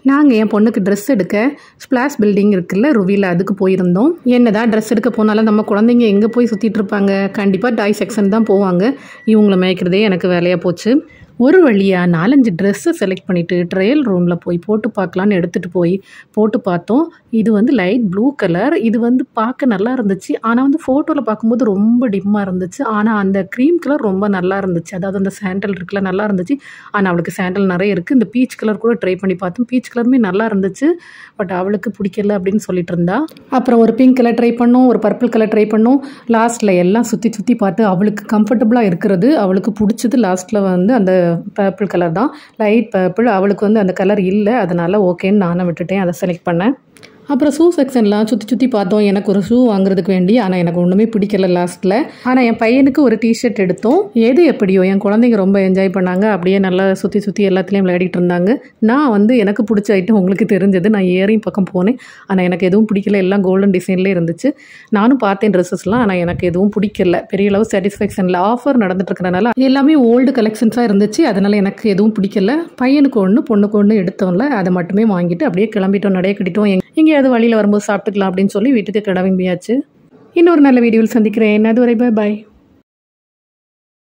நாங்கள் என் பொண்ணுக்கு ட்ரெஸ் எடுக்க ஸ்பிளாஷ் பில்டிங் இருக்குல்ல ருவியில் அதுக்கு போயிருந்தோம் என்ன தான் ட்ரெஸ் எடுக்க போனாலும் நம்ம குழந்தைங்க எங்கே போய் சுற்றிட்டு இருப்பாங்க கண்டிப்பாக டாய் செக்ஷன் தான் போவாங்க இவங்கள மேய்க்கிறதே எனக்கு வேலையாக போச்சு ஒரு வழியாக நாலஞ்சு ட்ரெஸ்ஸை செலக்ட் பண்ணிவிட்டு ட்ரையல் ரூமில் போய் போட்டு பார்க்கலான்னு எடுத்துகிட்டு போய் போட்டு பார்த்தோம் இது வந்து லைட் ப்ளூ கலர் இது வந்து பார்க்க நல்லா இருந்துச்சு ஆனால் வந்து ஃபோட்டோவில் பார்க்கும்போது ரொம்ப டிம்மாக இருந்துச்சு ஆனால் அந்த க்ரீம் கலர் ரொம்ப நல்லா இருந்துச்சு அதாவது அந்த சாண்டல் இருக்குல்ல நல்லா இருந்துச்சு ஆனால் அவளுக்கு சாண்டல் நிறைய இருக்குது இந்த பீச் கலர் கூட ட்ரை பண்ணி பார்த்தோம் பீச் கலருமே நல்லா இருந்துச்சு பட் அவளுக்கு பிடிக்கல அப்படின்னு சொல்லிட்டு இருந்தா அப்புறம் ஒரு பிங்க் கலர் ட்ரை பண்ணோம் ஒரு பர்பிள் கலர் ட்ரை பண்ணோம் லாஸ்ட்டில் எல்லாம் சுற்றி சுற்றி பார்த்து அவளுக்கு கம்ஃபர்டபுளாக இருக்கிறது அவளுக்கு பிடிச்சது லாஸ்ட்டில் வந்து அந்த பர்பிள் கலர் தான் லைட் பர்பிள் அவளுக்கு வந்து அந்த கலர் இல்லை அதனால் ஓகேன்னு நானும் விட்டுட்டேன் அதை செலக்ட் பண்ணேன் அப்புறம் ஷூ செக்ஷன்லாம் சுற்றி சுற்றி பார்த்தோம் எனக்கு ஒரு ஷூ வாங்குறதுக்கு வேண்டி ஆனால் எனக்கு ஒன்றுமே பிடிக்கல லாஸ்ட்டில் ஆனால் என் பையனுக்கு ஒரு டிஷர்ட் எடுத்தோம் எது எப்படியோ என் குழந்தைங்க ரொம்ப என்ஜாய் பண்ணாங்க அப்படியே நல்லா சுற்றி சுற்றி எல்லாத்துலேயும் விளையாடிட்டு இருந்தாங்க நான் வந்து எனக்கு பிடிச்ச ஐட்டம் உங்களுக்கு தெரிஞ்சது நான் இயரிங் பக்கம் போனேன் ஆனால் எனக்கு எதுவும் பிடிக்கல எல்லாம் கோல்டன் டிசைன்லேயே இருந்துச்சு நானும் பார்த்தேன் ட்ரெஸ்ஸஸ்லாம் ஆனால் எனக்கு எதுவும் பிடிக்கல பெரிய அளவு சாட்டிஸ்ஃபேக்ஷனில் ஆஃபர் நடந்துட்டு இருக்கறனால எல்லாமே ஓல்டு கலெக்ஷன்ஸாக இருந்துச்சு அதனால் எனக்கு எதுவும் பிடிக்கல பையனுக்கு ஒன்று பொண்ணுக்கு ஒன்று எடுத்தோம்ல அதை மட்டுமே வாங்கிட்டு அப்படியே கிளம்பிட்டோம் நடைய கட்டிட்டோம் எங்க எங்கேயாவது வழியில் வரும்போது சாப்பிட்டுக்கலாம் அப்படின்னு சொல்லி வீட்டுக்கு கிளம்பியாச்சு இன்னொரு நல்ல வீடியோவில் சந்திக்கிறேன் அதுவரை பாய்